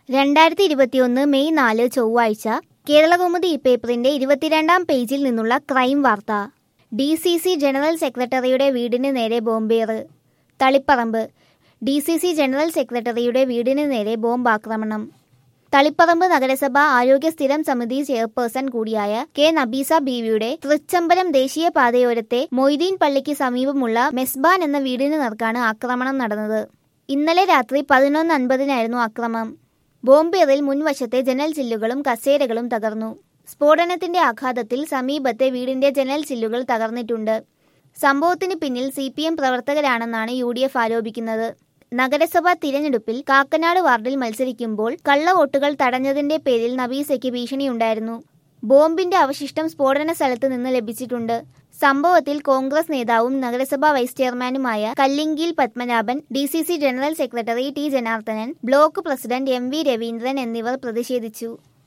രണ്ടായിരത്തി ഇരുപത്തിയൊന്ന് മെയ് നാല് ചൊവ്വാഴ്ച കേരളകൗമുദി പേപ്പറിന്റെ ഇരുപത്തിരണ്ടാം പേജിൽ നിന്നുള്ള ക്രൈം വാർത്ത ഡി സി സി ജനറൽ സെക്രട്ടറിയുടെ വീടിന് നേരെ ബോംബേറ് Taliparamba D C C general സെക്രട്ടറിയുടെ വീടിന് നേരെ ബോംബാക്രമണം തളിപ്പറമ്പ് നഗരസഭ ആരോഗ്യ സ്ഥിരം സമിതി ചെയർപേഴ്സൺ കൂടിയായ കെ നബീസ ബീവിയുടെ തൃച്ചംബരം ദേശീയ പാതയോരത്തെ മൊയ്തീൻ പള്ളിക്ക് സമീപമുള്ള മെസ്ബാൻ എന്ന വീടിന് നേർക്കാണ് ആക്രമണം നടന്നത് ഇന്നലെ രാത്രി പതിനൊന്ന് അൻപതിനായിരുന്നു ആക്രമണം ബോംബേറിൽ മുൻവശത്തെ ജനൽ ചില്ലുകളും കസേരകളും തകർന്നു സ്ഫോടനത്തിന്റെ ആഘാതത്തിൽ സമീപത്തെ വീടിന്റെ ജനൽ ചില്ലുകൾ തകർന്നിട്ടുണ്ട് സംഭവത്തിന് പിന്നിൽ സി പി എം പ്രവർത്തകരാണെന്നാണ് യു ഡി എഫ് ആരോപിക്കുന്നത് നഗരസഭാ തിരഞ്ഞെടുപ്പിൽ കാക്കനാട് വാർഡിൽ മത്സരിക്കുമ്പോൾ കള്ളവോട്ടുകൾ തടഞ്ഞതിന്റെ പേരിൽ നബീസയ്ക്ക് ഭീഷണിയുണ്ടായിരുന്നു ബോംബിന്റെ അവശിഷ്ടം സ്ഫോടന സ്ഥലത്ത് നിന്ന് ലഭിച്ചിട്ടുണ്ട് സംഭവത്തിൽ കോൺഗ്രസ് നേതാവും നഗരസഭാ വൈസ് ചെയർമാനുമായ കല്ലിങ്കിയിൽ Padmanabhan D C C general secretary T Janardhanan block president M V Raveendran എന്നിവർ പ്രതിഷേധിച്ചു